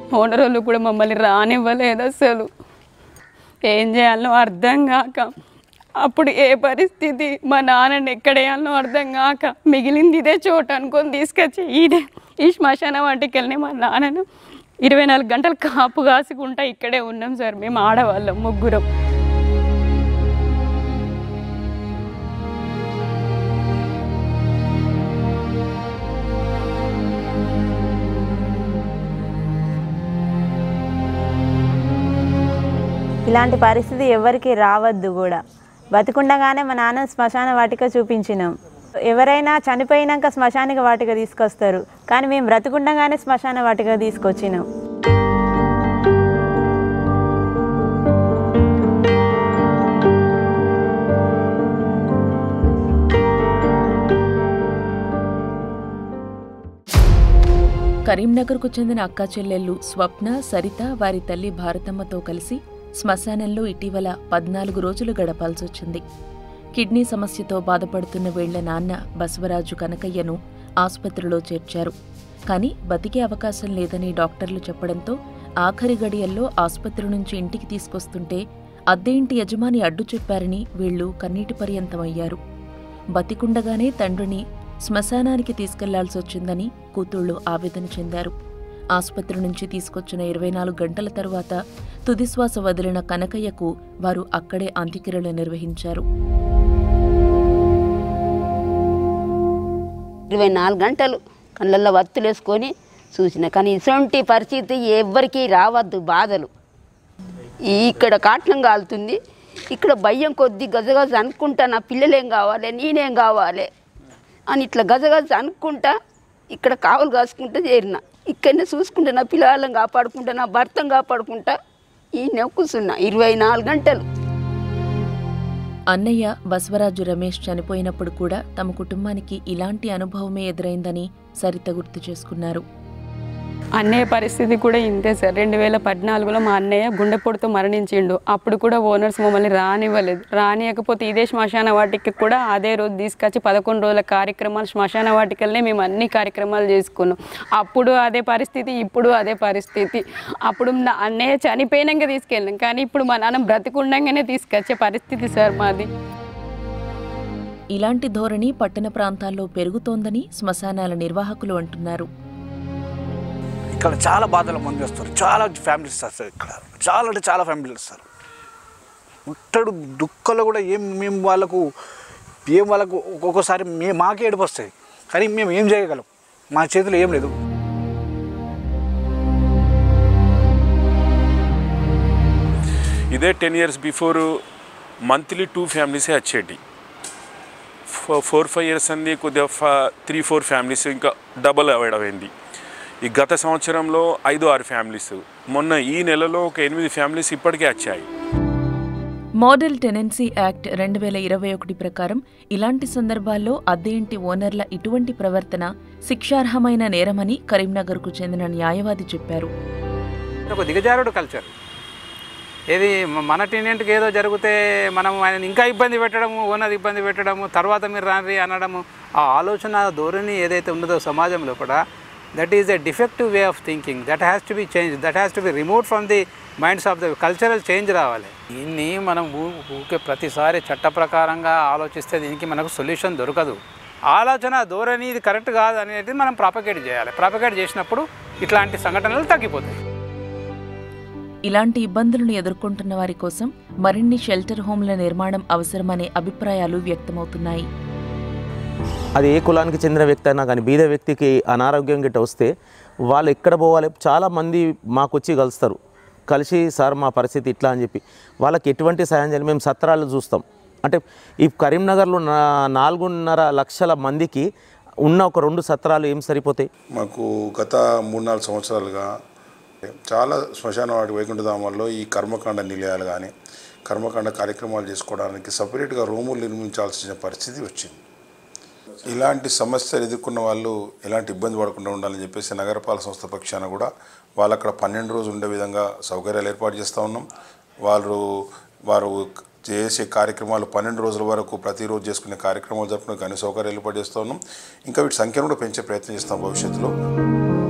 owner వాళ్ళు కూడా మమ్మల్ని రానివ్వలేదు అసలు ఏం చేయాలో అర్థం కాక అప్పుడు ఏ పరిస్థితి మా నాన్నని ఎక్కడేయాలో అర్థం కాక మిగిలింది ఇదే చోటు అనుకొని తీసుకొచ్చి ఇదే ఈ శ్మశాన వాటికి వెళ్ళి మా నాన్నను ఇరవై నాలుగు గంటలు కాపు కాసుకుంటా ఇక్కడే ఉన్నాం సార్ మేము ఆడవాళ్ళం ముగ్గురం ఇలాంటి పరిస్థితి ఎవరికి రావద్దు కూడా బతికుండగానే మా నాన్న శ్మశాన వాటిక చూపించినాం ఎవరైనా చనిపోయినాక శ్మశానిక వాటిక తీసుకొస్తారు కానీ మేము బ్రతికుండగానే శ్మశాన వాటిక తీసుకొచ్చినాం కరీంనగర్కు చెందిన అక్కా చెల్లెళ్ళు స్వప్న సరిత వారి తల్లి భారతమ్మతో కలిసి శ్మశానంలో ఇటీవల పద్నాలుగు రోజులు గడపాల్సొచ్చింది కిడ్నీ సమస్యతో బాధపడుతున్న వీళ్ల నాన్న బసవరాజు కనకయ్యను ఆసుపత్రిలో చేర్చారు కానీ బతికే అవకాశం లేదని డాక్టర్లు చెప్పడంతో ఆఖరి గడియల్లో ఆసుపత్రి నుంచి ఇంటికి తీసుకొస్తుంటే అద్దె ఇంటి యజమాని అడ్డు చెప్పారని వీళ్లు కన్నీటి పర్యంతమయ్యారు బతికుండగానే తండ్రిని శ్మశానానికి తీసుకెళ్లాల్సొచ్చిందని కూతుళ్లు ఆవేదన చెందారు ఆసుపత్రి నుంచి తీసుకొచ్చిన ఇరవై నాలుగు గంటల తరువాత తుదిశ్వాస వదిలిన కనకయ్యకు వారు అక్కడే అంత్యక్రియలు నిర్వహించారు ఇరవై నాలుగు గంటలు కళ్ళల్లో వత్తులేసుకొని చూసిన కానీ ఇటువంటి పరిస్థితి ఎవ్వరికీ రావద్దు బాధలు ఈ ఇక్కడ కాట్లం కాలుతుంది ఇక్కడ భయం కొద్ది గజగజ అనుకుంటా నా పిల్లలేం కావాలి నేనేం కావాలి అని ఇట్లా గజగజ అనుకుంటా ఇక్కడ కావలు కాసుకుంటా చేరిన ఇక్కడనే చూసుకుంటా నా పిల్లలను కాపాడుకుంటా నా భర్తను కాపాడుకుంటా ఈ కూర్చున్నా ఇరవై నాలుగు గంటలు అన్నయ్య బసవరాజు రమేష్ చనిపోయినప్పుడు కూడా తమ కుటుంబానికి ఇలాంటి అనుభవమే ఎదురైందని సరిత గుర్తు చేసుకున్నారు అన్నయ్య పరిస్థితి కూడా ఇంతే సార్ రెండు వేల పద్నాలుగులో మా అన్నయ్య గుండెపోటుతో మరణించిండు అప్పుడు కూడా ఓనర్స్ మమ్మల్ని రానివ్వలేదు రానియకపోతే ఇదే శ్మశాన వాటికి కూడా అదే రోజు తీసుకొచ్చి పదకొండు రోజుల కార్యక్రమాలు శ్మశాన వాటికల్నే మేము అన్ని కార్యక్రమాలు చేసుకున్నాం అప్పుడు అదే పరిస్థితి ఇప్పుడు అదే పరిస్థితి అప్పుడు నా అన్నయ్య చనిపోయినాక తీసుకెళ్ళాం కానీ ఇప్పుడు మా నాన్న బ్రతికుండగానే తీసుకొచ్చే పరిస్థితి సార్ మాది ఇలాంటి ధోరణి పట్టణ ప్రాంతాల్లో పెరుగుతోందని శ్మశానాల నిర్వాహకులు అంటున్నారు ఇక్కడ చాలా బాధల మంది వస్తారు చాలా ఫ్యామిలీస్ వస్తారు ఇక్కడ చాలా అంటే చాలా ఫ్యామిలీలు వస్తారు ముట్టడు దుఃఖంలో కూడా ఏం మేము వాళ్ళకు ఏం వాళ్ళకు ఒక్కొక్కసారి మే మాకే ఏడుపు వస్తాయి కానీ మేము ఏం చేయగలం మా చేతిలో ఏం లేదు ఇదే ten years before monthly two ఫ్యామిలీసే వచ్చేటి ఫోర్ ఫైవ్ ఇయర్స్ అంది కొద్దిగా త్రీ ఫోర్ ఫ్యామిలీస్ ఇంకా డబల్ అవాయిడ్ అయింది ఈ గత సంవత్సరంలో ఐదు ఆరు ఫ్యామిలీస్ మొన్న ఈ నెలలో ఒక ఎనిమిది ఫ్యామిలీస్ ఇప్పటికే వచ్చాయి మోడల్ టెనెన్సీ యాక్ట్ రెండు వేల ఇరవై ఒకటి ప్రకారం ఇలాంటి సందర్భాల్లో అద్దె ఇంటి ఓనర్ల ఇటువంటి ప్రవర్తన శిక్షార్హమైన నేరమని కరీంనగర్కు చెందిన న్యాయవాది చెప్పారు ఒక దిగజారుడు కల్చర్ ఏది మ- మన టెనెంట్కి ఏదో జరిగితే మనం ఆయన ఇంకా ఇబ్బంది పెట్టడము ఓనర్ ఇబ్బంది పెట్టడము తర్వాత మీరు రాండి అనడము ఆ ఆలోచన ధోరణి ఏదైతే ఉన్నదో సమాజంలో కూడా that is a defective way of thinking that has to be change that has to be remove from the minds of the cultural change రావాలి దీన్ని మనం ఊ- ఊరికే ప్రతిసారి చట్ట ప్రకారంగా ఆలోచిస్తే దీనికి మనకు సొల్యూషన్ దొరకదు ఆలోచన ధోరణి ఇది కరెక్ట్ కాదు అనేది మనం ప్రాపగేట్ చేయాలి ప్రాపగేట్ చేసినప్పుడు ఇట్లాంటి సంఘటనలు తగ్గిపోతాయి ఇలాంటి ఇబ్బందులను ఎదుర్కొంటున్న వారి కోసం మరిన్ని షెల్టర్ హోంల నిర్మాణం అవసరమనే అభిప్రాయాలు వ్యక్తమవుతున్నాయి అది ఏ కులానికి చెందిన వ్యక్తి అయినా కానీ బీద వ్యక్తికి అనారోగ్యం గిట్ట వస్తే వాళ్ళు ఎక్కడ పోవాలి చాలా మంది మాకు వచ్చి కలుస్తారు కలిసి సార్ మా పరిస్థితి ఇట్లా అని చెప్పి వాళ్ళకి ఎటువంటి సాయం చేయాలి మేము సత్రాలు చూస్తాం అంటే ఈ కరీంనగర్లో నా- నాలుగున్నర లక్షల మందికి ఉన్న ఒక రెండు సత్రాలు ఏం సరిపోతాయి మాకు గత మూడు నాలుగు సంవత్సరాలుగా చాలా శ్మశాన వాటి వైకుంఠధామాల్లో ఈ కర్మకాండ నిలయాలు కానీ కర్మకాండ కార్యక్రమాలు చేసుకోవడానికి సపరేట్గా రూములు నిర్మించాల్సిన పరిస్థితి వచ్చింది ఇలాంటి సమస్యలు ఎదుర్కొన్న వాళ్ళు ఎలాంటి ఇబ్బంది పడకుండా ఉండాలని చెప్పేసి నగరపాలక సంస్థ పక్షాన కూడా వాళ్ళు అక్కడ పన్నెండు రోజులు ఉండే విధంగా సౌకర్యాలు ఏర్పాటు చేస్తూ ఉన్నాం వారు వారు చేసే కార్యక్రమాలు పన్నెండు రోజుల వరకు ప్రతిరోజు చేసుకునే కార్యక్రమాలు జరుపుకునే అన్ని సౌకర్యాలు ఏర్పాటు చేస్తూ ఉన్నాం ఇంకా వీటి సంఖ్యను కూడా పెంచే ప్రయత్నం చేస్తాం భవిష్యత్తులో